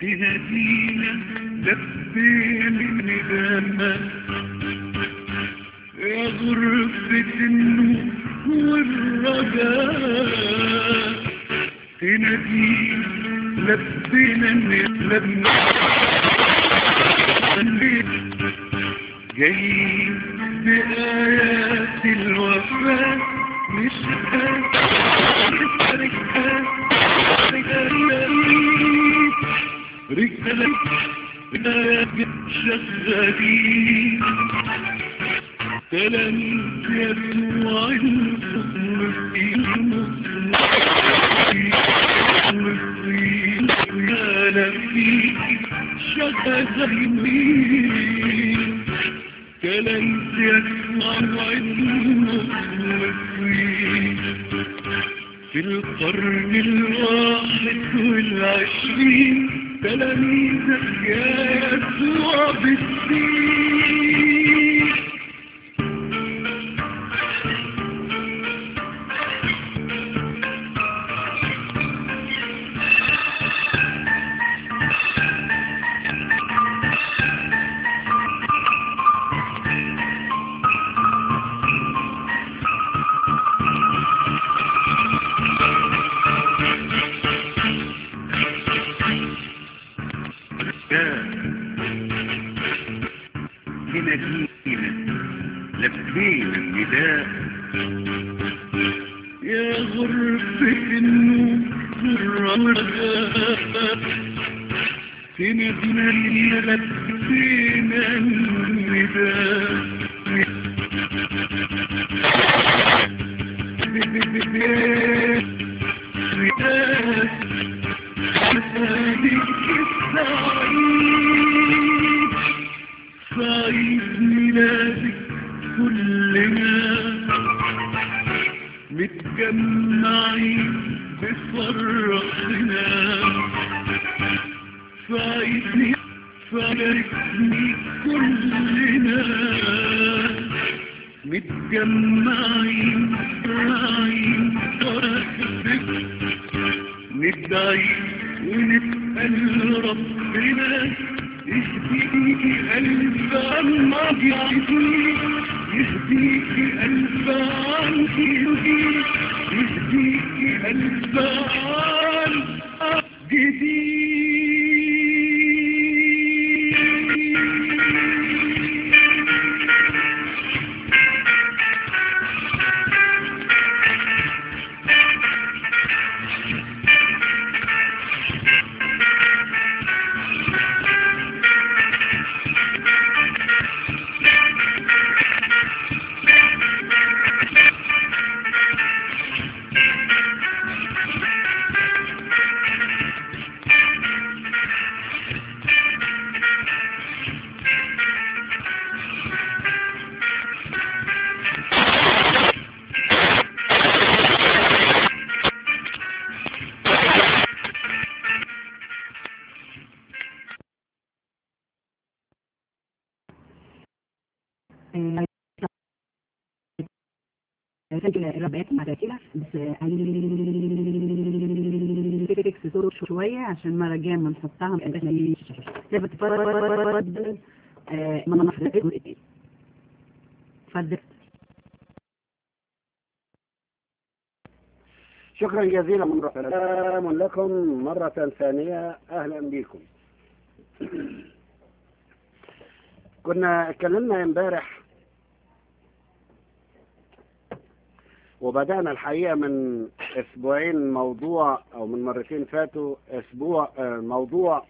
تهدينا لبين الندامة يا غرفة النور والرجاء تنادينا لبينا الندامة جايين بآيات الوفاء مش رجالة رجالة شغالين تلاميذ يسوع المصريين رجالة فيك شغالين تلاميذ يسوع المصريين في القرن الواحد والعشرين تلاميذك يا يسوع بالدين تنادينا لبينا النداء يا غرفة النور والرجاء تنادينا لبينا النداء سعيد ميلادك كلنا متجمعين بفرحنا سعيدني فارقني كلنا متجمعين راعين فرحتك ندعي ونسأل ربنا يهديك ألف عن مضيعتك يهديك ألف عن خيرك يهديك ألف عن جديد سجل الربايات مع ذاكرة بس فيكس صوت شوية عشان المرة الجاية لما نحطها زي ما تفضل ما نفرق اتفضل شكرا جزيلا مرة سلام لكم مرة ثانية أهلا بكم كنا اتكلمنا امبارح وبدأنا الحقيقة من أسبوعين موضوع أو من مرتين فاتوا أسبوع آه، موضوع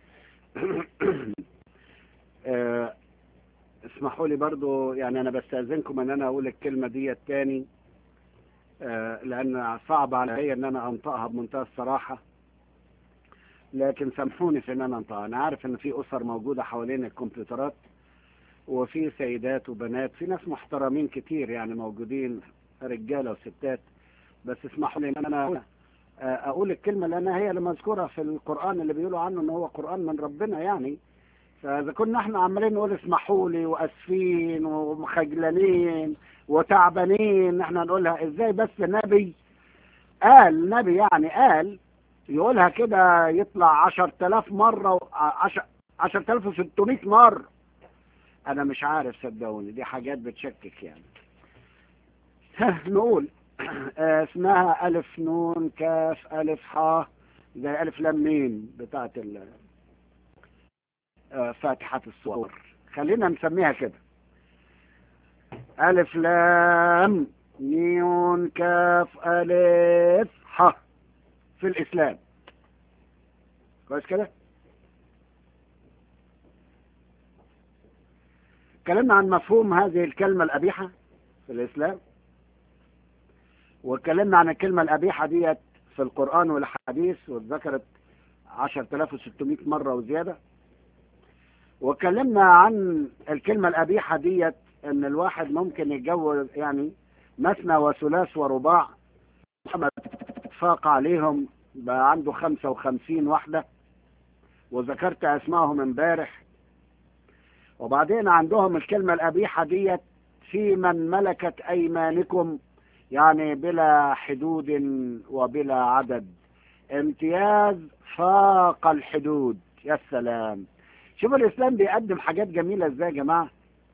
آه، اسمحوا لي برضو يعني أنا بستأذنكم أن أنا أقول الكلمة دي تاني آه، لأن صعب علي أن أنا أنطقها بمنتهى الصراحة لكن سامحوني في أن أنا أنطقها أنا عارف أن في أسر موجودة حوالين الكمبيوترات وفي سيدات وبنات في ناس محترمين كتير يعني موجودين رجاله وستات بس اسمحوا لي ان انا اقول الكلمه لانها هي اللي مذكوره في القران اللي بيقولوا عنه ان هو قران من ربنا يعني فاذا كنا احنا عمالين نقول اسمحوا لي واسفين ومخجلانين وتعبانين احنا نقولها ازاي بس نبي قال نبي يعني قال يقولها كده يطلع عشر تلاف مرة و- عشر عشر تلاف وستمائة مرة أنا مش عارف صدقوني دي حاجات بتشكك يعني ها نقول آه، اسمها ألف نون كاف ألف حاء زي ألف لام ميم بتاعت ال- آه، فاتحة الصور خلينا نسميها كده ألف لام نون كاف ألف حاء في الإسلام كويس كده اتكلمنا عن مفهوم هذه الكلمة القبيحة في الإسلام واتكلمنا عن الكلمة القبيحة ديت في القرآن والحديث واتذكرت 10600 مرة وزيادة واتكلمنا عن الكلمة القبيحة ديت ان الواحد ممكن يتجوز يعني مثنى وثلاث ورباع محمد اتفاق عليهم بقى عنده 55 واحدة وذكرت اسمائهم امبارح وبعدين عندهم الكلمة القبيحة ديت في من ملكت ايمانكم يعني بلا حدود وبلا عدد امتياز فاق الحدود يا سلام شوف الاسلام بيقدم حاجات جميلة ازاي يا جماعة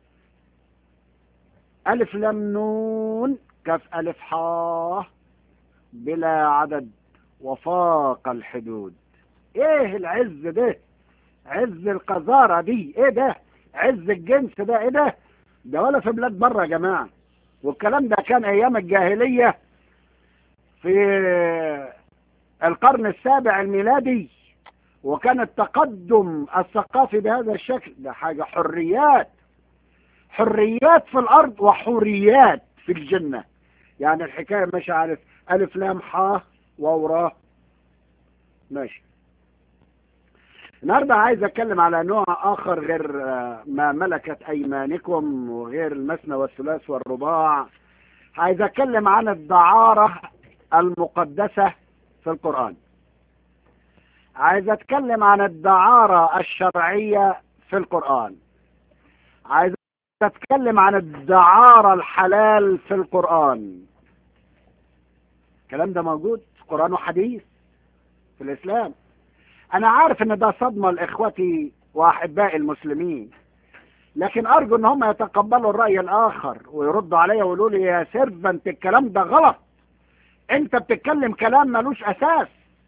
الف لام نون كاف الف حاء بلا عدد وفاق الحدود ايه العز ده عز القذارة دي ايه ده عز الجنس ده ايه ده ده ولا في بلاد بره يا جماعة والكلام ده كان ايام الجاهلية في القرن السابع الميلادي وكان التقدم الثقافي بهذا الشكل ده حاجة حريات حريات في الارض وحريات في الجنة يعني الحكاية مش عارف الف لام حاء ووراه ماشي النهارده عايز اتكلم على نوع اخر غير آه، ما ملكت ايمانكم وغير المثنى والثلاث والرباع عايز اتكلم عن الدعارة المقدسة في القرآن عايز اتكلم عن الدعارة الشرعية في القرآن عايز اتكلم عن الدعارة الحلال في القرآن الكلام ده موجود في قرآن وحديث في الإسلام أنا عارف إن ده صدمة لإخوتي وأحبائي المسلمين لكن أرجو إن هم يتقبلوا الرأي الآخر ويردوا عليا ويقولوا لي يا سيرفنت الكلام ده غلط أنت بتتكلم كلام ملوش أساس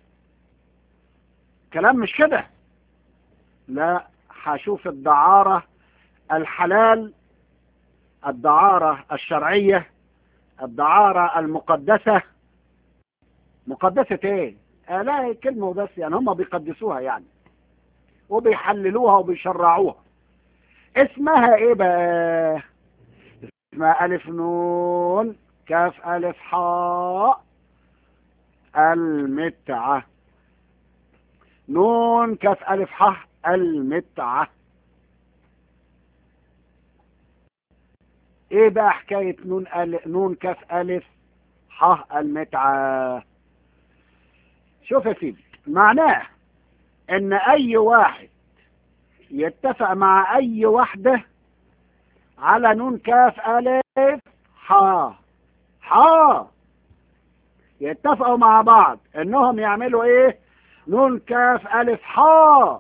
كلام مش كده لا هشوف الدعارة الحلال الدعارة الشرعية الدعارة المقدسة مقدسة ايه آه لا هي كلمة وبس يعني هم بيقدسوها يعني وبيحللوها وبيشرعوها اسمها ايه بقى اسمها الف نون كاف الف حاء المتعة نون كاف الف حاء المتعة ايه بقى حكاية نون أل... نون كاف الف حاء المتعة شوف يا سيدي معناه ان اي واحد يتفق مع اي واحدة على نون كاف الف حاء حاء يتفقوا مع بعض انهم يعملوا ايه نون كاف الف حاء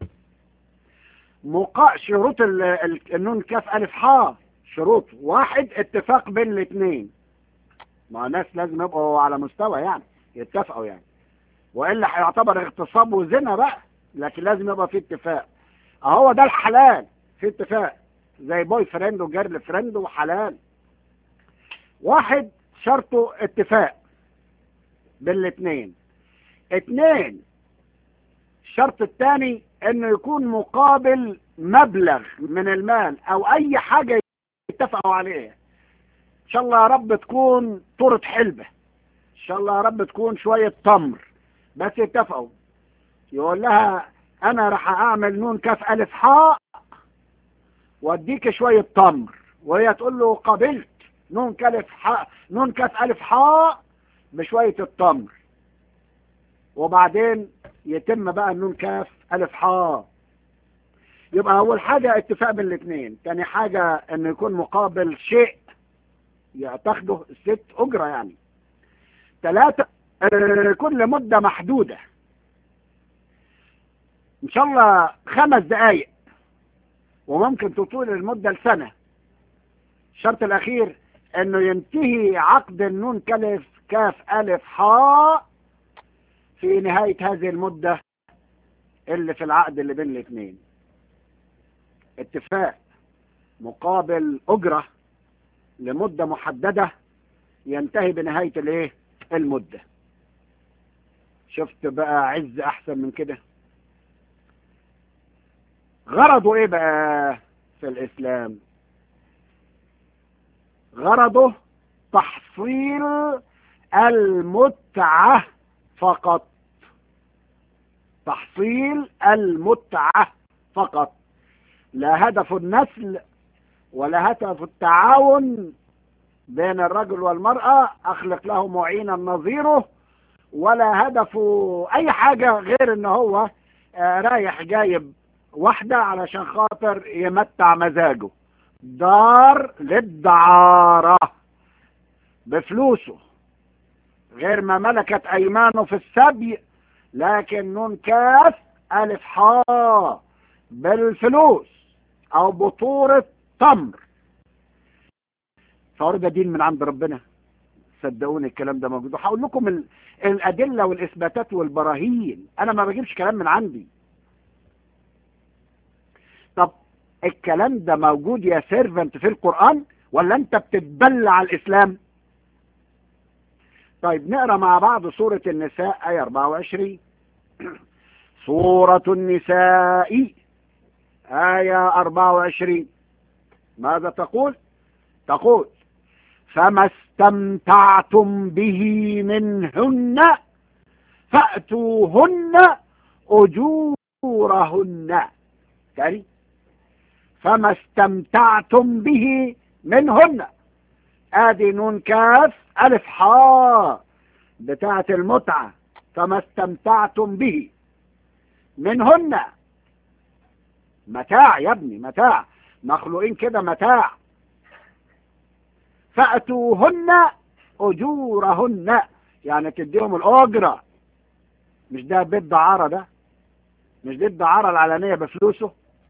مقا شروط ال... ال... النون كاف الف حاء شروط واحد اتفاق بين الاثنين ما ناس لازم يبقوا على مستوى يعني يتفقوا يعني والا هيعتبر اغتصاب وزنا بقى لكن لازم يبقى في اتفاق اهو ده الحلال في اتفاق زي بوي فريند وجيرل فريند وحلال واحد شرطه اتفاق بين الاثنين اتنين الشرط الثاني انه يكون مقابل مبلغ من المال او اي حاجة يتفقوا عليها ان شاء الله يا رب تكون طورة حلبة ان شاء الله يا رب تكون شوية تمر بس يتفقوا يقول لها انا راح اعمل نون كاف الف حاء واديك شوية تمر وهي تقول له قبلت نون كاف حاء نون كاف الف حاء بشوية التمر وبعدين يتم بقى النون كاف الف حاء يبقى اول حاجة اتفاق بين الاثنين تاني حاجة انه يكون مقابل شيء تاخده الست اجرة يعني ثلاثة يكون لمدة محدودة ان شاء الله خمس دقايق وممكن تطول المدة لسنة الشرط الاخير انه ينتهي عقد النون كلف كاف الف حاء في نهاية هذه المدة اللي في العقد اللي بين الاثنين اتفاق مقابل اجرة لمدة محددة ينتهي بنهاية الايه المدة شفت بقى عز احسن من كده غرضه ايه بقى في الاسلام غرضه تحصيل المتعة فقط تحصيل المتعة فقط لا هدف النسل ولا هدف التعاون بين الرجل والمرأة أخلق له معينا نظيره ولا هدفه أي حاجة غير إن هو آه، رايح جايب واحدة علشان خاطر يمتع مزاجه دار للدعارة بفلوسه غير ما ملكت أيمانه في السبي لكن نون كاف ألف حاء بالفلوس أو بطورة تمر فهو ده دين من عند ربنا صدقوني الكلام ده موجود وهقول لكم ال- الأدلة والإثباتات والبراهين أنا ما بجيبش كلام من عندي طب الكلام ده موجود يا سيرفنت في القرآن ولا أنت بتتبلع الإسلام طيب نقرأ مع بعض سورة النساء آية 24 سورة النساء آية 24 ماذا تقول تقول فما استمتعتم به منهن فأتوهن أجورهن تاني فما استمتعتم به منهن ادي نون كاف الف حاء بتاعة المتعة فما استمتعتم به منهن متاع يا ابني متاع مخلوقين كده متاع فأتوهن أجورهن يعني تديهم الأجرة مش ده بيت دعارة ده مش دي الدعارة العلنية بفلوسه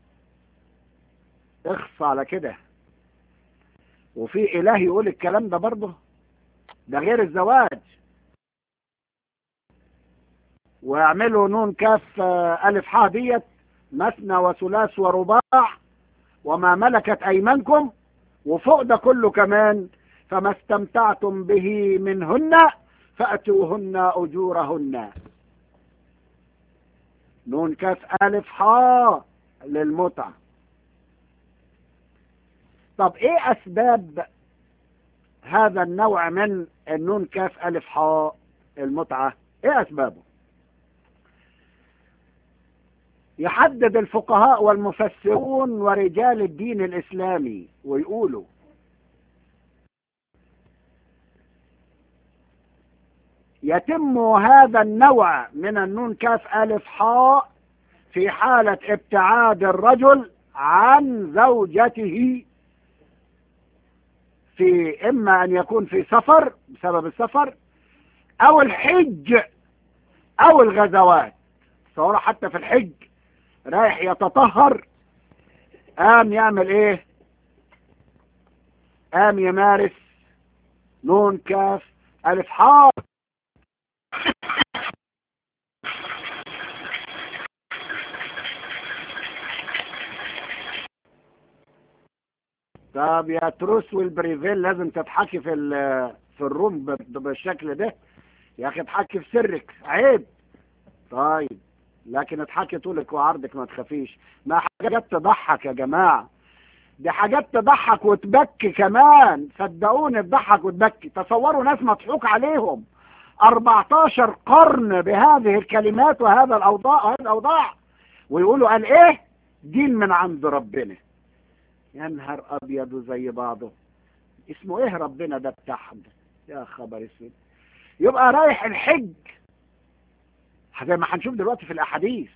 اخص على كده وفي إله يقول الكلام ده برضه ده غير الزواج واعملوا نون كاف آه، ألف حاء ديت مثنى وثلاث ورباع وما ملكت أيمانكم وفوق ده كله كمان فما استمتعتم به منهن فأتوهن أجورهن نون كاف ألف حاء للمتعة طب ايه اسباب هذا النوع من النون كاف الف حاء المتعة ايه اسبابه يحدد الفقهاء والمفسرون ورجال الدين الاسلامي ويقولوا يتم هذا النوع من النون كاف الف حاء في حالة ابتعاد الرجل عن زوجته في إما أن يكون في سفر بسبب السفر أو الحج أو الغزوات صورة حتى في الحج رايح يتطهر قام يعمل إيه قام يمارس نون كاف ألف حاء طب يا تروس والبريفيل لازم تضحكي في ال- في الروم ب- بالشكل ده يا اخي اضحكي في سرك عيب طيب لكن اضحكي طولك وعرضك ما تخافيش ما حاجات تضحك يا جماعة دي حاجات تضحك وتبكي كمان صدقوني تضحك وتبكي تصوروا ناس مضحوك عليهم 14 قرن بهذه الكلمات وهذا الاوضاع وهذه الاوضاع ويقولوا قال ايه دين من عند ربنا يا نهار ابيض زي بعضه اسمه ايه ربنا ده بتاعهم ده يا خبر اسود يبقى رايح الحج زي ما هنشوف دلوقتي في الاحاديث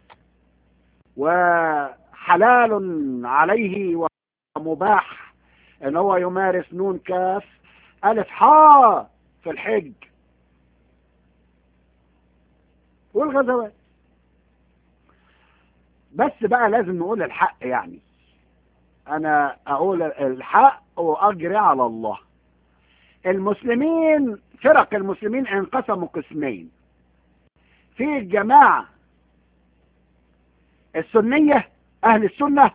وحلال عليه ومباح ان هو يمارس نون كاف الف حاء في الحج والغزوات بس بقى لازم نقول الحق يعني انا اقول الحق واجري على الله المسلمين فرق المسلمين انقسموا قسمين في الجماعة السنية اهل السنة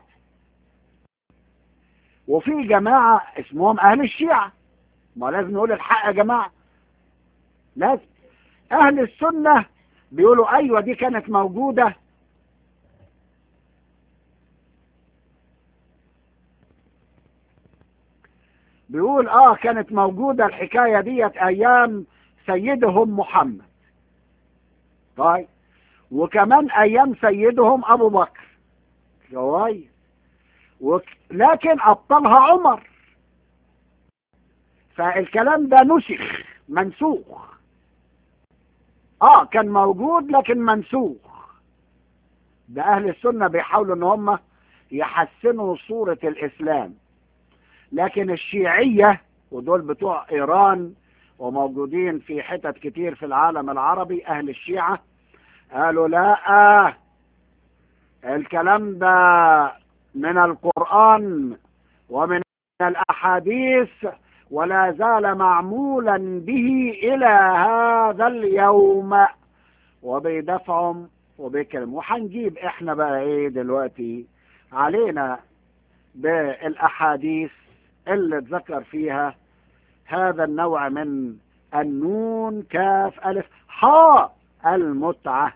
وفي جماعة اسمهم اهل الشيعة ما لازم نقول الحق يا جماعة لازم اهل السنة بيقولوا ايوه دي كانت موجودة بيقول اه كانت موجودة الحكاية ديت ايام سيدهم محمد طيب وكمان ايام سيدهم ابو بكر كويس وك... لكن ابطلها عمر فالكلام ده نسخ منسوخ اه كان موجود لكن منسوخ ده اهل السنة بيحاولوا ان هم يحسنوا صورة الاسلام لكن الشيعية ودول بتوع ايران وموجودين في حتت كتير في العالم العربي اهل الشيعة قالوا لا الكلام ده من القرآن ومن الأحاديث ولا زال معمولا به إلى هذا اليوم وبيدفعهم وبيكلم وحنجيب احنا بقى ايه دلوقتي علينا بالأحاديث اللي اتذكر فيها هذا النوع من النون كاف ألف حاء المتعة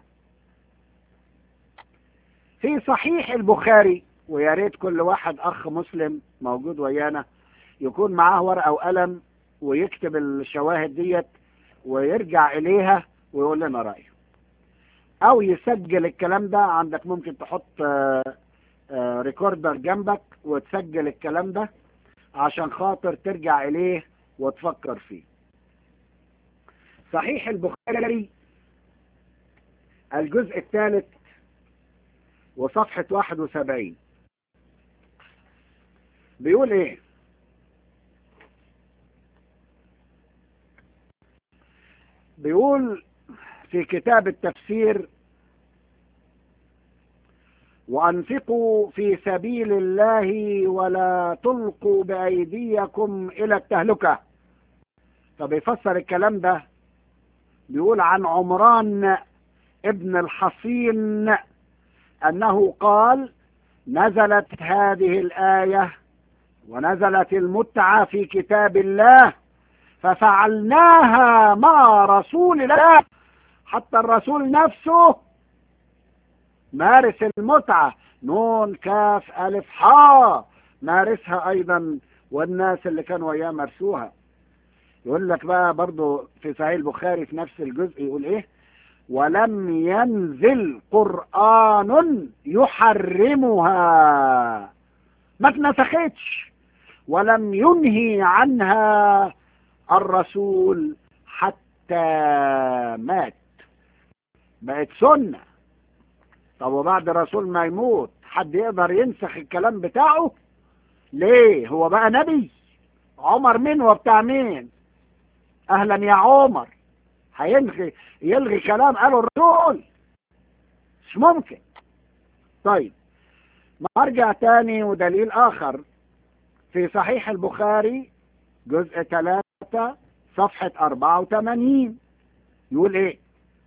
في صحيح البخاري ويا ريت كل واحد أخ مسلم موجود ويانا يكون معاه ورقة وقلم ويكتب الشواهد ديت ويرجع إليها ويقول لنا رأيه أو يسجل الكلام ده عندك ممكن تحط ريكوردر جنبك وتسجل الكلام ده عشان خاطر ترجع إليه وتفكر فيه صحيح البخاري الجزء الثالث وصفحة 71 بيقول ايه بيقول في كتاب التفسير وأنفقوا في سبيل الله ولا تلقوا بأيديكم إلى التهلكة فبيفسر الكلام ده بيقول عن عمران ابن الحصين أنه قال نزلت هذه الآية ونزلت المتعة في كتاب الله ففعلناها مع رسول الله حتى الرسول نفسه مارس المتعة نون كاف ألف حاء مارسها أيضا والناس اللي كانوا وياه مارسوها يقول لك بقى برضو في صحيح البخاري في نفس الجزء يقول ايه ولم ينزل قرآن يحرمها ما اتنسختش ولم ينهي عنها الرسول حتى مات بقت سنة طب وبعد الرسول ما يموت حد يقدر ينسخ الكلام بتاعه ليه هو بقى نبي عمر مين وبتاع مين اهلا يا عمر هيلغي يلغي كلام قاله الرسول مش ممكن طيب مرجع تاني ودليل اخر في صحيح البخاري جزء ثلاثة صفحة أربعة وثمانين يقول ايه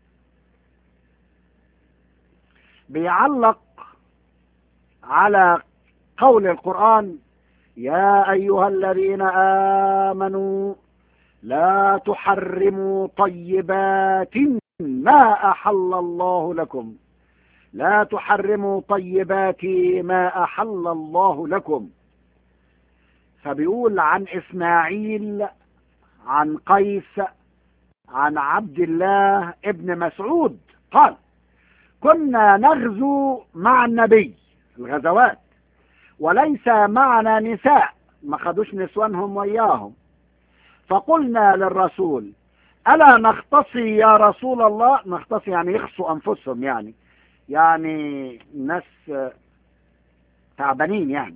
بيعلق على قول القرآن يا أيها الذين آمنوا لا تحرموا طيبات ما أحل الله لكم لا تحرموا طيبات ما أحل الله لكم فبيقول عن إسماعيل عن قيس عن عبد الله ابن مسعود قال كنا نغزو مع النبي الغزوات وليس معنا نساء ما خدوش نسوانهم وياهم فقلنا للرسول ألا نختصي يا رسول الله نختصي يعني يخصوا أنفسهم يعني يعني ناس تعبانين يعني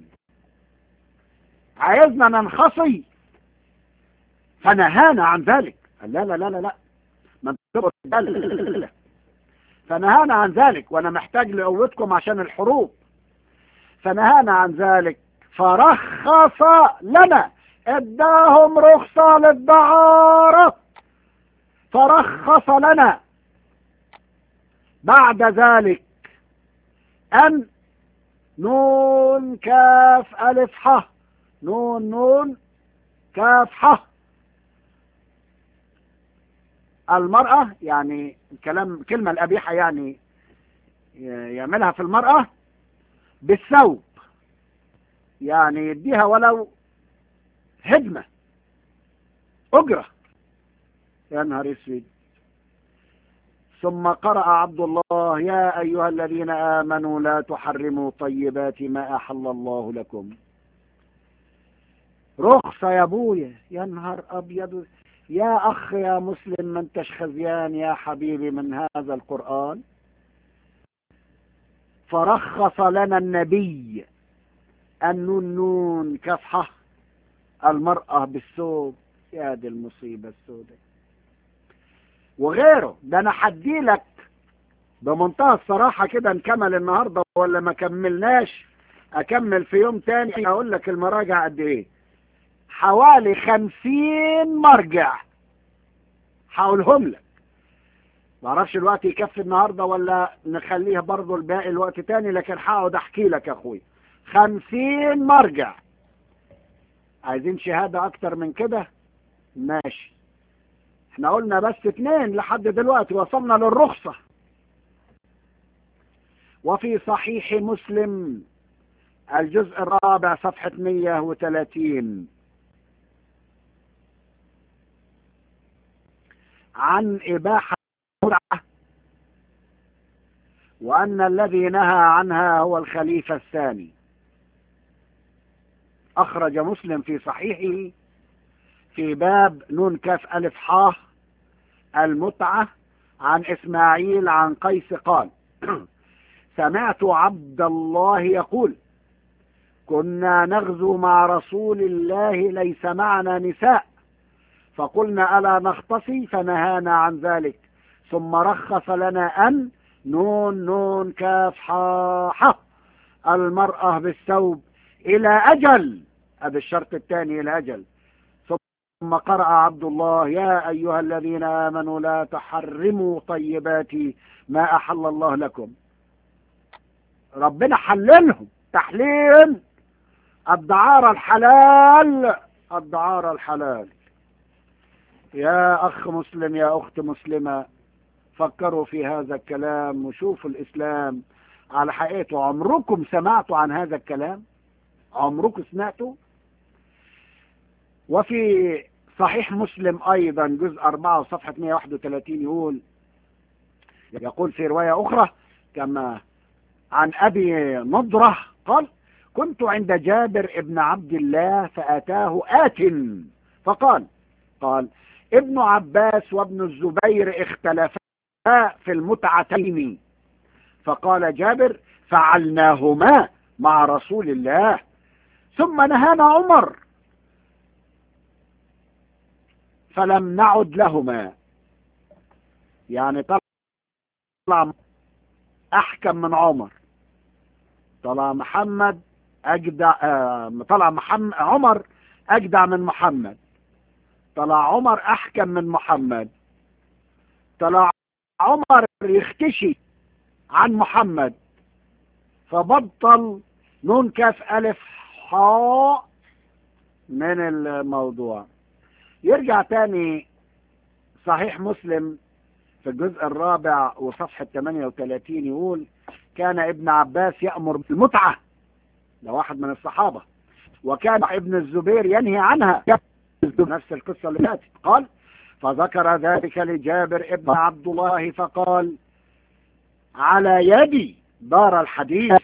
عايزنا ننخصي فنهانا عن ذلك قال لا لا لا لا لا ما فنهانا عن ذلك وانا محتاج لقوتكم عشان الحروب فنهانا عن ذلك فرخص لنا اداهم رخصة للدعارة فرخص لنا بعد ذلك أن نون كاف ألف ح نون نون كاف ح المرأة يعني كلام كلمة القبيحة يعني يعملها في المرأة بالثوب يعني يديها ولو هدمة أجرة يا نهار اسود ثم قرأ عبد الله يا أيها الذين آمنوا لا تحرموا طيبات ما أحل الله لكم رخصة يا ابويا يا نهار أبيض يا أخ يا مسلم من تشخزيان يا حبيبي من هذا القرآن فرخص لنا النبي النون نون كفحة المرأة بالثوب يا دي المصيبة السوداء وغيره ده انا حدي لك بمنتهى الصراحة كده نكمل النهاردة ولا ما كملناش اكمل في يوم تاني اقول لك المراجع قد ايه حوالي خمسين مرجع هقولهم لك معرفش الوقت يكفي النهاردة ولا نخليها برضو الباقي الوقت تاني لكن هقعد احكي لك يا اخوي خمسين مرجع عايزين شهادة اكتر من كده ماشي احنا قلنا بس اتنين لحد دلوقتي وصلنا للرخصة وفي صحيح مسلم الجزء الرابع صفحة 130 عن إباحة المتعة وأن الذي نهى عنها هو الخليفة الثاني أخرج مسلم في صحيحه في باب نون كاف ألف حاه المتعة عن إسماعيل عن قيس قال سمعت عبد الله يقول كنا نغزو مع رسول الله ليس معنا نساء فقلنا ألا نختصي فنهانا عن ذلك ثم رخص لنا أن نون نون كاف حا حا المرأة بالثوب إلى أجل هذا الشرط الثاني إلى أجل ثم قرأ عبد الله يا أيها الذين آمنوا لا تحرموا طيبات ما أحل الله لكم ربنا حللهم تحليل الدعارة الحلال الدعارة الحلال يا أخ مسلم يا أخت مسلمة فكروا في هذا الكلام وشوفوا الإسلام على حقيقته عمركم سمعتوا عن هذا الكلام عمركم سمعتوا وفي صحيح مسلم أيضا جزء 4 صفحة 131 يقول يقول في رواية أخرى كما عن أبي نضرة قال كنت عند جابر ابن عبد الله فأتاه آت فقال قال ابن عباس وابن الزبير اختلفا في المتعتين فقال جابر فعلناهما مع رسول الله ثم نهانا عمر فلم نعد لهما يعني طلع احكم من عمر طلع محمد اجدع آه طلع محمد عمر اجدع من محمد طلع عمر احكم من محمد طلع عمر يختشي عن محمد فبطل نون كاف الف حاء من الموضوع يرجع تاني صحيح مسلم في الجزء الرابع وصفحة 38 يقول كان ابن عباس يأمر بالمتعة ده واحد من الصحابة وكان ابن الزبير ينهي عنها نفس القصة اللي فاتت قال فذكر ذلك لجابر ابن عبد الله فقال على يدي دار الحديث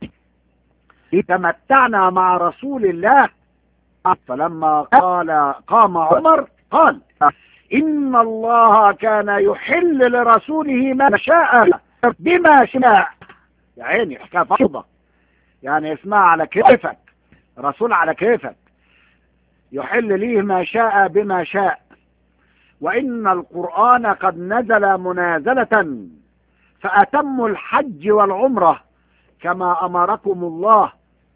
تمتعنا مع رسول الله فلما قال قام عمر قال إن الله كان يحل لرسوله ما شاء بما شاء يا عيني حكاية فرضة يعني اسمها على كيفك رسول على كيفك يحل ليه ما شاء بما شاء وإن القرآن قد نزل منازلة فأتموا الحج والعمرة كما أمركم الله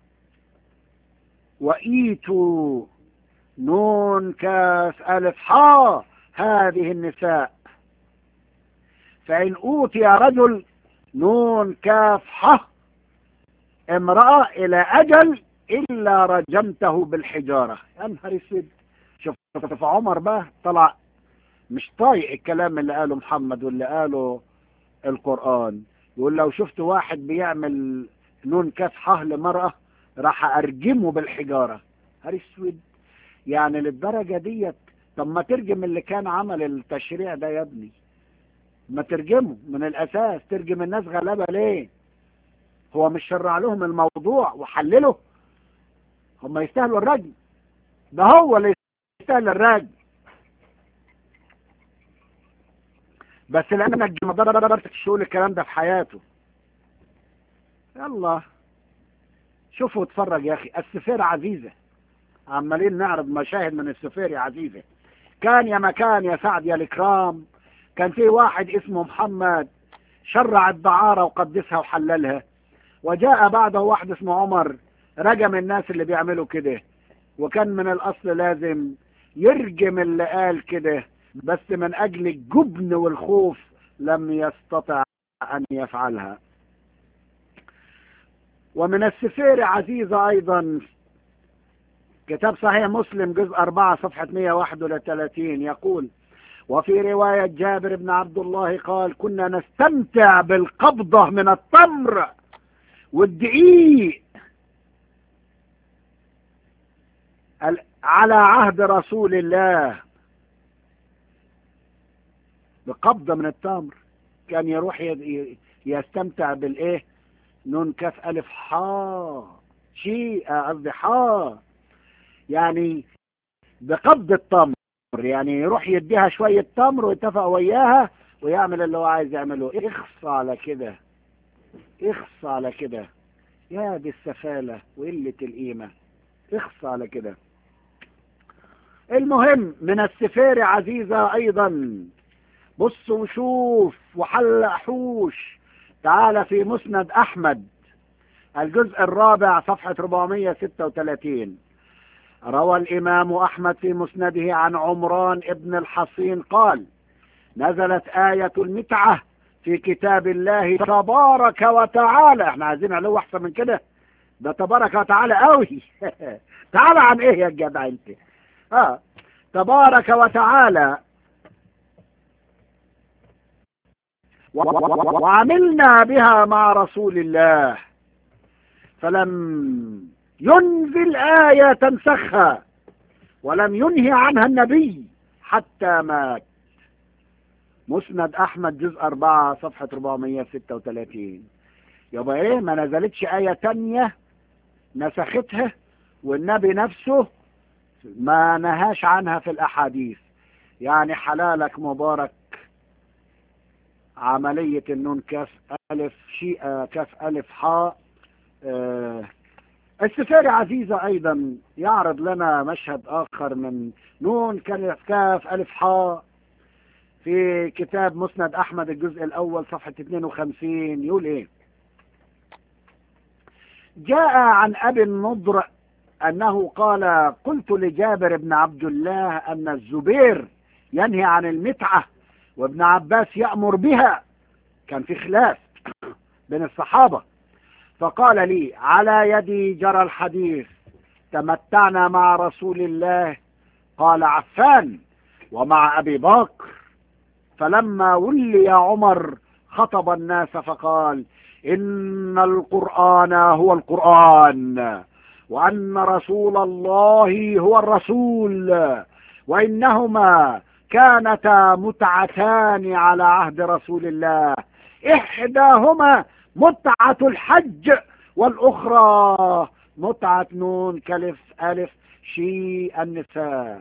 وإيتوا نون كاف ألف حاء هذه النساء فإن أوتي رجل نون كاف حاء امرأة إلى أجل إلا رجمته بالحجارة يا نهار اسود شوف في عمر بقى طلع مش طايق الكلام اللي قاله محمد واللي قاله القرآن يقول لو شفت واحد بيعمل نون كاف حاه لمرأة راح أرجمه بالحجارة نهار اسود يعني للدرجة ديت طب ما ترجم اللي كان عمل التشريع ده يا ابني ما ترجمه من الأساس ترجم الناس غلابة ليه هو مش شرع لهم الموضوع وحلله هم يستاهلوا الرجم ده هو اللي يستاهل الرجم بس لانك ما قدرتش تقول الكلام ده في حياته يلا شوفوا اتفرج يا اخي السفيرة عزيزة عمالين نعرض مشاهد من السفير يا عزيزة كان يا مكان يا سعد يا الكرام كان في واحد اسمه محمد شرع الدعارة وقدسها وحللها وجاء بعده واحد اسمه عمر رجم الناس اللي بيعملوا كده وكان من الاصل لازم يرجم اللي قال كده بس من اجل الجبن والخوف لم يستطع ان يفعلها ومن السفير عزيزة ايضا كتاب صحيح مسلم جزء 4 صفحة 131 يقول وفي رواية جابر بن عبد الله قال كنا نستمتع بالقبضة من التمر والدقيق على عهد رسول الله بقبضة من التمر كان يروح يستمتع بالايه نون كاف الف حاء شيء قصدي حاء يعني بقبض التمر يعني يروح يديها شوية تمر ويتفق وياها ويعمل اللي هو عايز يعمله اخص على كده اخص على كده يا دي السفالة وقلة القيمة اخص على كده المهم من السفير عزيزة ايضا بص وشوف وحلق حوش تعال في مسند احمد الجزء الرابع صفحة 436 روى الامام احمد في مسنده عن عمران ابن الحصين قال نزلت آية المتعة في كتاب الله تبارك وتعالى احنا عايزين علوه احسن من كده ده تبارك وتعالى قوي تعالى عن ايه يا جدع انت اه تبارك وتعالى وعملنا بها مع رسول الله فلم ينزل آية تنسخها ولم ينهي عنها النبي حتى مات مسند أحمد جزء 4 صفحة 436 يبقى إيه ما نزلتش آية تانية نسختها والنبي نفسه ما نهاش عنها في الأحاديث يعني حلالك مبارك عملية النون كاف ألف شيء كاف ألف حاء آه السفاري عزيزة أيضا يعرض لنا مشهد آخر من نون كاف ألف حاء في كتاب مسند أحمد الجزء الأول صفحة 52 يقول إيه جاء عن أبي النضر أنه قال قلت لجابر بن عبد الله أن الزبير ينهي عن المتعة وابن عباس يأمر بها كان في خلاف بين الصحابة فقال لي على يدي جرى الحديث تمتعنا مع رسول الله قال عفان ومع أبي بكر فلما ولي عمر خطب الناس فقال إن القرآن هو القرآن وأن رسول الله هو الرسول وإنهما كانتا متعتان على عهد رسول الله إحداهما متعة الحج والأخرى متعة نون كلف ألف شي النساء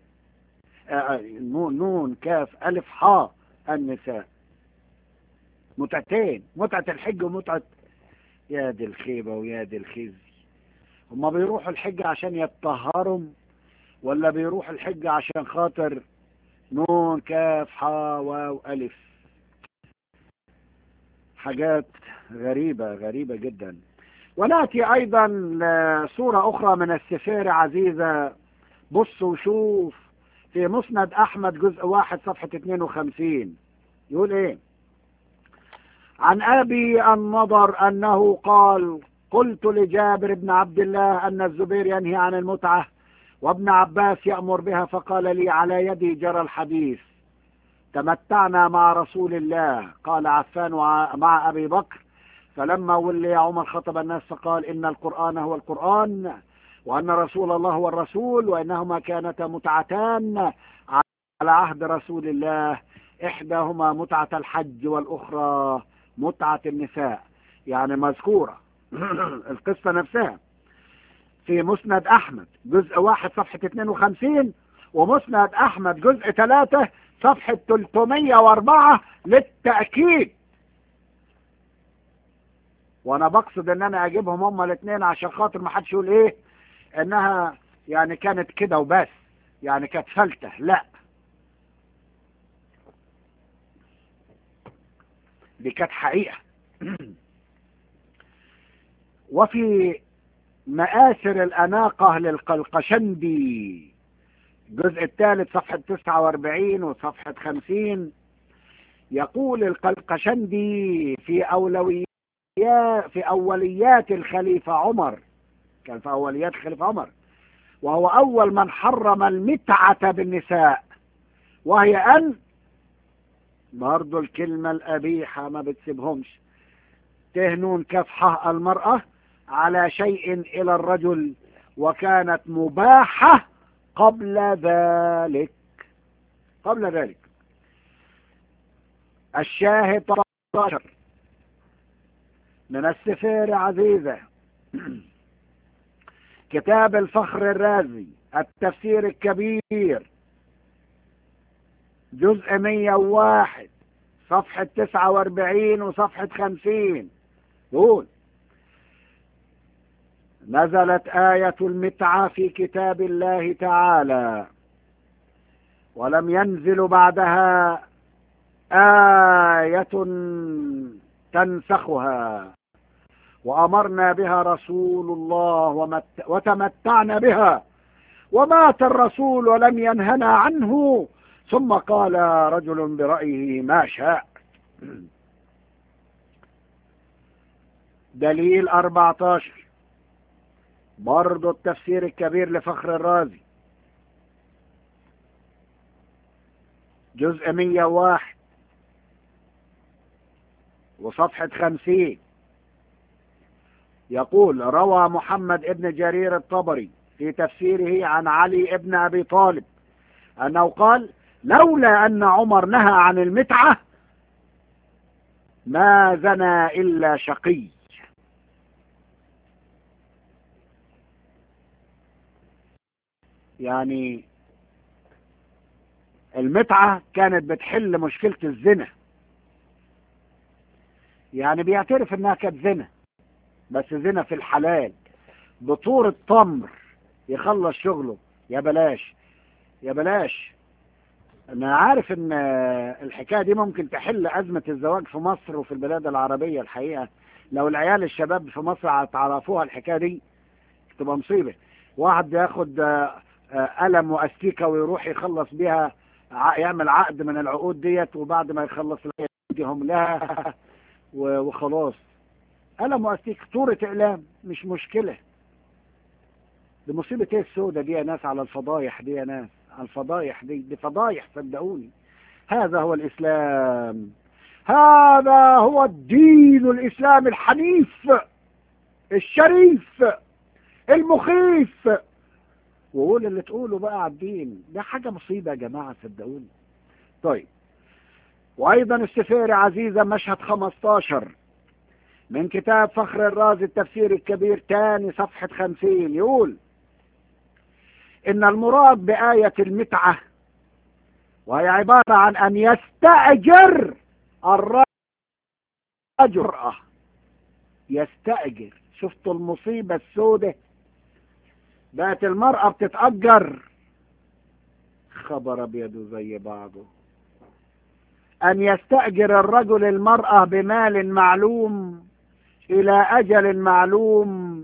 نون نون كاف ألف حاء النساء متعتين متعة الحج ومتعة يا دي الخيبة ويا دي الخزي هما بيروحوا الحج عشان يتطهروا ولا بيروحوا الحج عشان خاطر نون كاف حاء واو ألف حاجات غريبة غريبة جدا ونأتي أيضا لصورة أخرى من السفير عزيزة بص وشوف في مسند أحمد جزء واحد صفحة 52 يقول إيه عن أبي النضر أنه قال قلت لجابر بن عبد الله أن الزبير ينهي عن المتعة وابن عباس يأمر بها فقال لي على يدي جرى الحديث تمتعنا مع رسول الله قال عفان مع أبي بكر فلما ولي عمر خطب الناس فقال إن القرآن هو القرآن وأن رسول الله هو الرسول وإنهما كانتا متعتان على عهد رسول الله إحداهما متعة الحج والأخرى متعة النساء يعني مذكورة القصة نفسها في مسند أحمد جزء واحد صفحة 52 ومسند أحمد جزء ثلاثة صفحة 304 للتأكيد وانا بقصد ان انا اجيبهم هما الاثنين عشان خاطر ما حدش يقول ايه انها يعني كانت كده وبس يعني كانت فلتة لا دي كانت حقيقة وفي مآثر الأناقة للقلقشندي الجزء الثالث صفحة 49 وصفحة 50 يقول القلقشندي في أولويات في أوليات الخليفة عمر كان في أوليات الخليفة عمر وهو أول من حرم المتعة بالنساء وهي أن برضو الكلمة الأبيحة ما بتسيبهمش تهنون كفحة المرأة على شيء إلى الرجل وكانت مباحة قبل ذلك قبل ذلك الشاهد 13 من السفير عزيزة كتاب الفخر الرازي التفسير الكبير جزء 101 صفحة 49 وصفحة 50 يقول نزلت آية المتعة في كتاب الله تعالى ولم ينزل بعدها آية تنسخها وأمرنا بها رسول الله ومت وتمتعنا بها ومات الرسول ولم ينهنا عنه ثم قال رجل برأيه ما شاء دليل 14 برضو التفسير الكبير لفخر الرازي جزء 101 وصفحة 50 يقول روى محمد ابن جرير الطبري في تفسيره عن علي ابن أبي طالب أنه قال لولا أن عمر نهى عن المتعة ما زنى إلا شقي يعني المتعة كانت بتحل مشكلة الزنا يعني بيعترف انها كانت زنا بس زنا في الحلال بطور التمر يخلص شغله يا بلاش يا بلاش انا عارف ان الحكايه دي ممكن تحل ازمه الزواج في مصر وفي البلاد العربيه الحقيقه لو العيال الشباب في مصر تعرفوها الحكايه دي تبقى مصيبه واحد ياخد قلم واستيكه ويروح يخلص بيها يعمل عقد من العقود ديت وبعد ما يخلص يديهم لها وخلاص قلم واستيك صورة اعلام مش مشكلة دي مصيبة ايه السودة دي يا ناس على الفضايح دي يا ناس على الفضايح دي دي فضايح صدقوني هذا هو الاسلام هذا هو الدين الاسلام الحنيف الشريف المخيف وقول اللي تقوله بقى على الدين ده حاجة مصيبة يا جماعة صدقوني طيب وايضا السفير عزيزة مشهد 15 من كتاب فخر الرازي التفسير الكبير تاني صفحة 50 يقول ان المراد بآية المتعة وهي عبارة عن ان يستأجر الرجل يستأجر شفتوا المصيبة السودة بقت المرأة بتتأجر خبر ابيض زي بعضه أن يستأجر الرجل المرأة بمال معلوم إلى أجل معلوم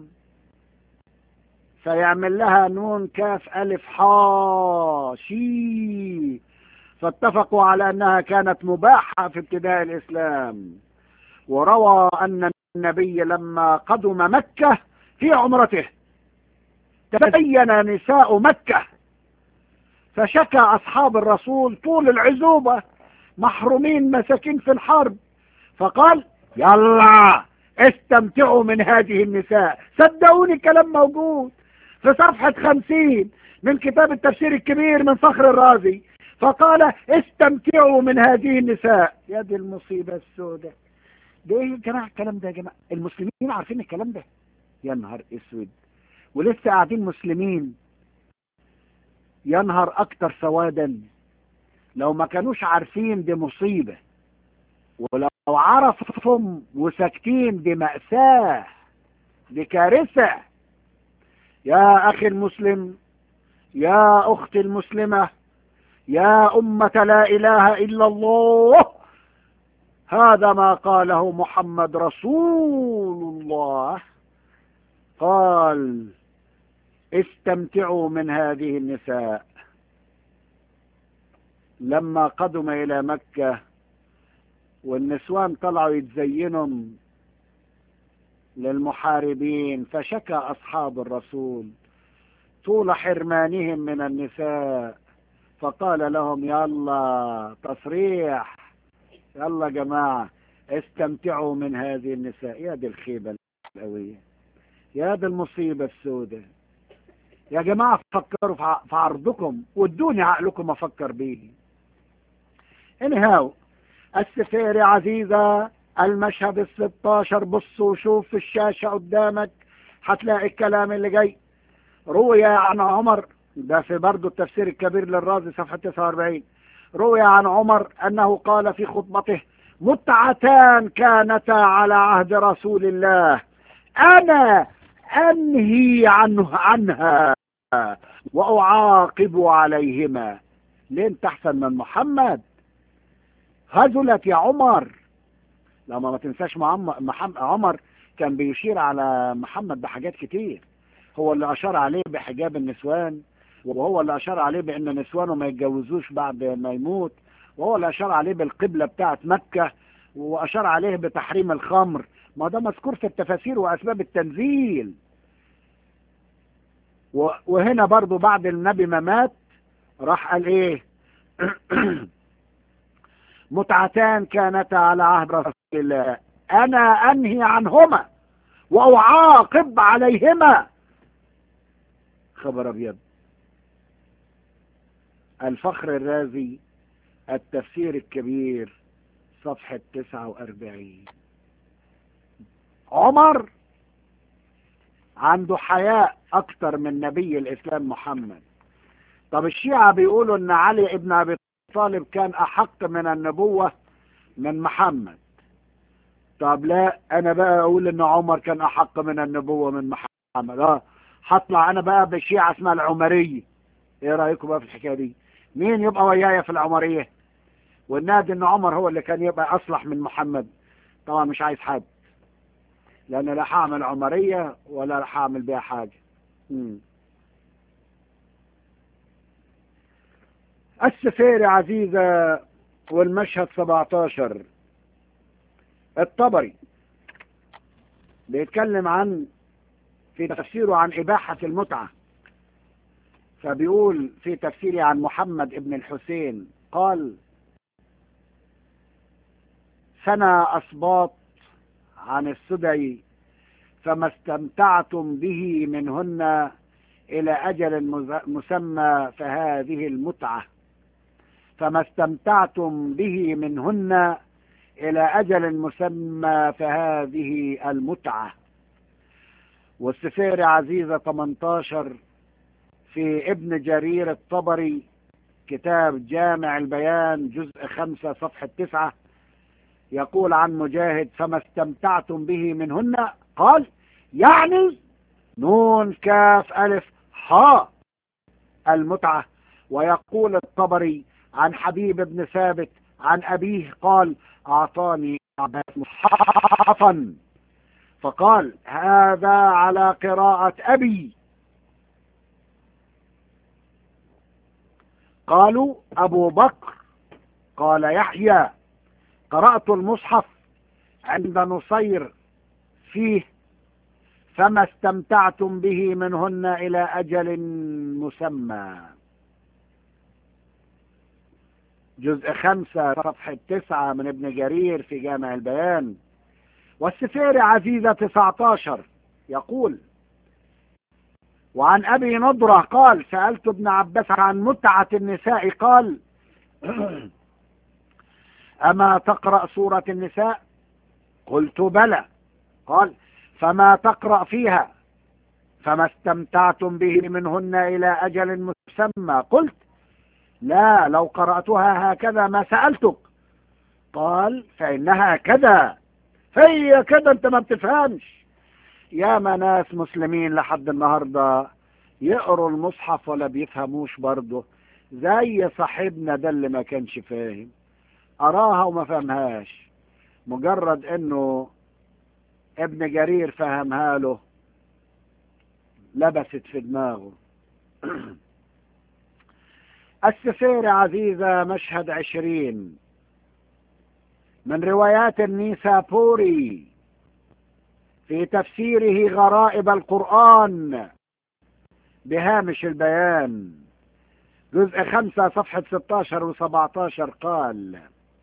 فيعمل لها نون كاف ألف حا شي فاتفقوا على أنها كانت مباحة في ابتداء الإسلام وروى أن النبي لما قدم مكة في عمرته تبين نساء مكة فشكى أصحاب الرسول طول العزوبة محرومين مساكين في الحرب فقال يلا استمتعوا من هذه النساء صدقوني الكلام موجود في صفحة خمسين من كتاب التفسير الكبير من فخر الرازي فقال استمتعوا من هذه النساء يا دي المصيبة السوداء ده ايه يا جماعة الكلام ده يا جماعة المسلمين عارفين الكلام ده يا نهار اسود ولسه قاعدين مسلمين ينهر اكتر سوادا لو ما كانوش عارفين دي مصيبة ولو عرفهم وساكتين دي مأساة دي كارثة يا أخي المسلم يا أختي المسلمة يا أمة لا إله إلا الله هذا ما قاله محمد رسول الله قال استمتعوا من هذه النساء لما قدم إلى مكة والنسوان طلعوا يتزينوا للمحاربين فشكى أصحاب الرسول طول حرمانهم من النساء فقال لهم يلا تصريح يلا جماعة استمتعوا من هذه النساء يا دي الخيبة القوية يا دي المصيبة السوداء يا جماعة فكروا في عرضكم وادوني عقلكم افكر بيه انهاو السفير عزيزة المشهد الستاشر بص وشوف في الشاشة قدامك هتلاقي الكلام اللي جاي روي عن عمر ده في برضه التفسير الكبير للرازي صفحة 49 روي عن عمر أنه قال في خطبته متعتان كانتا على عهد رسول الله أنا أنهي عنه عنها وأعاقب عليهما ليه انت أحسن من محمد هزلت يا عمر لما ما تنساش محمد عمر كان بيشير على محمد بحاجات كتير هو اللي أشار عليه بحجاب النسوان وهو اللي أشار عليه بأن نسوانه ما يتجوزوش بعد ما يموت وهو اللي أشار عليه بالقبلة بتاعت مكة وأشار عليه بتحريم الخمر ما ده مذكور في التفاسير وأسباب التنزيل وهنا برضو بعد النبي ما مات راح قال ايه متعتان كانتا على عهد رسول الله انا انهي عنهما واعاقب عليهما خبر ابيض الفخر الرازي التفسير الكبير صفحة 49 عمر عنده حياء اكتر من نبي الاسلام محمد طب الشيعة بيقولوا ان علي ابن ابي طالب كان احق من النبوة من محمد طب لا انا بقى اقول ان عمر كان احق من النبوة من محمد اه هطلع انا بقى بشيعة اسمها العمرية ايه رأيكم بقى في الحكاية دي مين يبقى ويايا في العمرية والنادي ان عمر هو اللي كان يبقى اصلح من محمد طبعا مش عايز حد لان لا هعمل عمرية ولا هعمل بيها حاجة مم. السفير عزيزة والمشهد 17 الطبري بيتكلم عن في تفسيره عن إباحة المتعة فبيقول في تفسيره عن محمد ابن الحسين قال سنى أصباط عن السدي فما استمتعتم به منهن إلى أجل مسمى فهذه المتعة فما استمتعتم به منهن إلى أجل مسمى فهذه المتعة والسفير عزيزة 18 في ابن جرير الطبري كتاب جامع البيان جزء 5 صفحة 9 يقول عن مجاهد فما استمتعتم به منهن قال يعني نون كاف ألف حاء المتعة ويقول الطبري عن حبيب بن ثابت عن أبيه قال أعطاني عباس مصحفا فقال هذا على قراءة أبي قالوا أبو بكر قال يحيى قرأت المصحف عند نصير فيه فما استمتعتم به منهن إلى أجل مسمى جزء خمسة صفحة تسعة من ابن جرير في جامع البيان والسفير عزيزة تسعة عشر يقول وعن أبي نضرة قال سألت ابن عباس عن متعة النساء قال أما تقرأ سورة النساء قلت بلى قال فما تقرأ فيها فما استمتعتم به منهن إلى أجل مسمى قلت لا لو قرأتها هكذا ما سألتك قال فإنها كذا هي كده انت ما بتفهمش يا ما ناس مسلمين لحد النهاردة يقروا المصحف ولا بيفهموش برضه زي صاحبنا ده اللي ما كانش فاهم أراها وما فهمهاش مجرد انه ابن جرير فهمها له لبست في دماغه السفير عزيزة مشهد عشرين من روايات النيسابوري في تفسيره غرائب القرآن بهامش البيان جزء خمسة صفحة 16 و 17 قال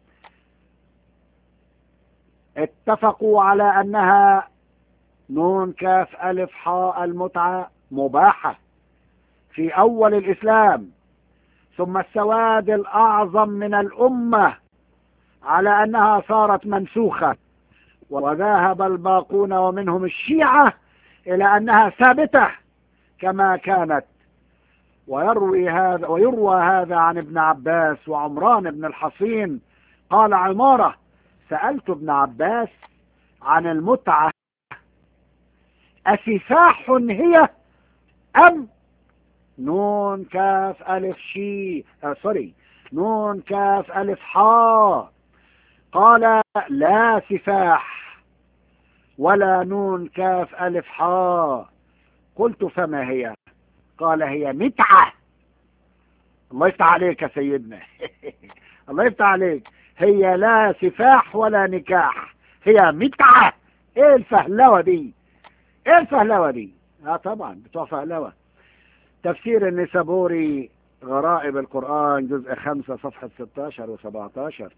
اتفقوا على أنها نون كاف ألف حاء المتعة مباحة في أول الإسلام ثم السواد الأعظم من الأمة على أنها صارت منسوخة وذهب الباقون ومنهم الشيعة إلى أنها ثابتة كما كانت ويروي هذا ويروى هذا عن ابن عباس وعمران بن الحصين قال عمارة سألت ابن عباس عن المتعة أسفاح هي أم نون كاف ألف شي آه سوري نون كاف ألف حاء قال لا سفاح ولا نون كاف ألف حاء قلت فما هي قال هي متعة الله يفتح عليك يا سيدنا الله يفتح عليك هي لا سفاح ولا نكاح هي متعة ايه الفهلوة دي ايه الفهلوة دي اه طبعا بتوع فهلوة تفسير النسابوري غرائب القرآن جزء خمسة صفحة 16 و 17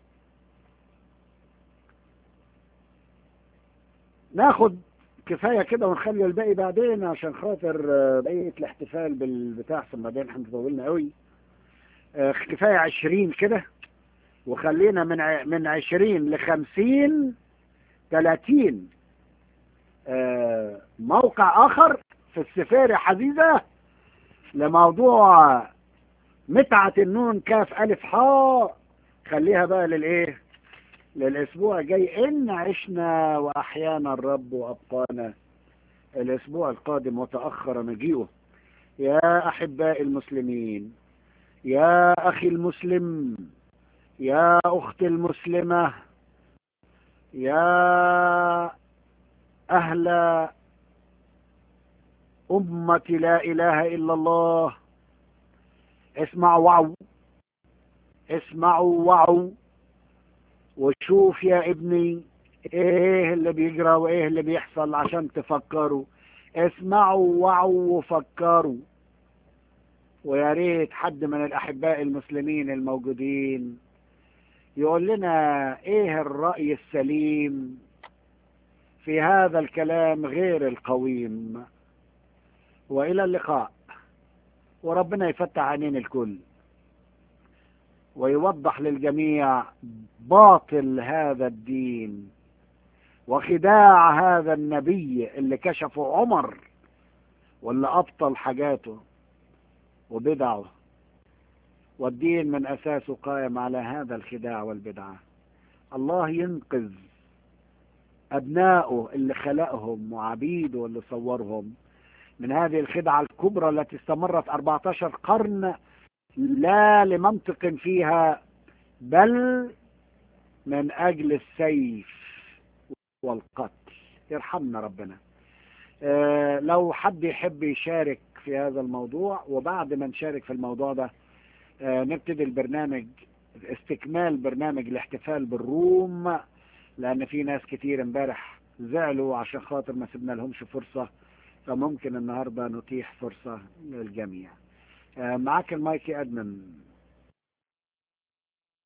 ناخد كفاية كده ونخلي الباقي بعدين عشان خاطر بقية الاحتفال بالبتاع ثم بعدين احنا طولنا قوي كفاية عشرين كده وخلينا من من عشرين لخمسين ثلاثين موقع آخر في السفارة حزيزة لموضوع متعة النون كاف ألف حاء خليها بقى للإيه للأسبوع الجاي إن عشنا وأحيانا الرب وأبقانا الأسبوع القادم وتأخر مجيئه يا أحباء المسلمين يا أخي المسلم يا أختي المسلمة يا أهل أمة لا إله إلا الله اسمعوا وعوا اسمعوا وعوا وشوف يا ابني ايه اللي بيجرى وايه اللي بيحصل عشان تفكروا اسمعوا وعوا وفكروا ويا ريت حد من الاحباء المسلمين الموجودين يقول لنا ايه الرأي السليم في هذا الكلام غير القويم والى اللقاء وربنا يفتح عينين الكل ويوضح للجميع باطل هذا الدين وخداع هذا النبي اللي كشفه عمر واللي أبطل حاجاته وبدعه والدين من أساسه قائم على هذا الخداع والبدعة الله ينقذ أبنائه اللي خلقهم وعبيده اللي صورهم من هذه الخدعة الكبرى التي استمرت 14 قرن لا لمنطق فيها بل من أجل السيف والقتل يرحمنا ربنا آه، لو حد يحب يشارك في هذا الموضوع وبعد ما نشارك في الموضوع ده آه، نبتدي البرنامج استكمال برنامج الاحتفال بالروم لأن في ناس كتير امبارح زعلوا عشان خاطر ما سيبنا لهمش فرصة فممكن النهاردة نتيح فرصة للجميع آه، معاك المايك يا أدمن